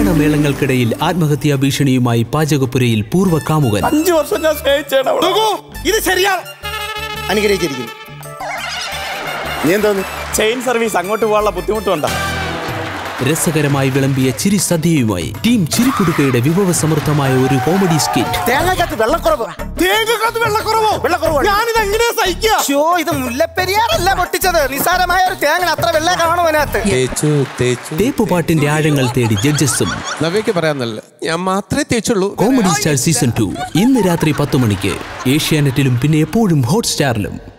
ഗാനമേളങ്ങൾക്കിടയിൽ ആത്മഹത്യാ ഭീഷണിയുമായി പാചകപ്പുരയിൽ പൂർവ്വ കാമുകൻ അഞ്ചു വർഷം ഞാൻ സ്നേഹിച്ചാണ് അവളെ. ഇത് ശരിയാ അനുഗ്രഹിച്ചിരിക്കുന്നു നീ എന്തോന്ന് ചെയിൻ സർവീസ് അങ്ങോട്ട് പോകാനുള്ള ബുദ്ധിമുട്ടുണ്ടോ രസകരമായി വിളമ്പിയ ചിരി സദ്യയുമായി ടീം ചിരിക്കുടുക്കയുടെ വിഭവസമൃദ്ധമായ ഒരു കോമഡി സ്കിറ്റ് തേങ്ങക്കകത്ത് വെള്ളക്കുറവ് തേങ്ങക്കകത്ത് വെള്ളക്കുറവോ വെള്ളക്കുറവ് ഞാനിത് എങ്ങനെയാ സഹിക്കുക ഷോ ഇത് മുല്ലപ്പെരിയാറല്ല പൊട്ടിച്ചത് നിസാരമായ ഒരു തേങ്ങ അത്ര വെള്ള കാണും അതിനകത്ത് തേച്ചു തേച്ചു തേപ്പുപാട്ടിന്റെ ആഴങ്ങൾ തേടി ജഡ്ജസും നവ്യക്ക് പറയാന്നല്ല ഞാൻ മാത്രമേ തേച്ചുള്ളൂ കോമഡി സ്റ്റാർ സീസൺ ടു ഇന്ന് രാത്രി പത്ത് മണിക്ക് ഏഷ്യാനെറ്റിലും പിന്നെ എപ്പോഴും ഹോട്ട്സ്റ്റാറിലും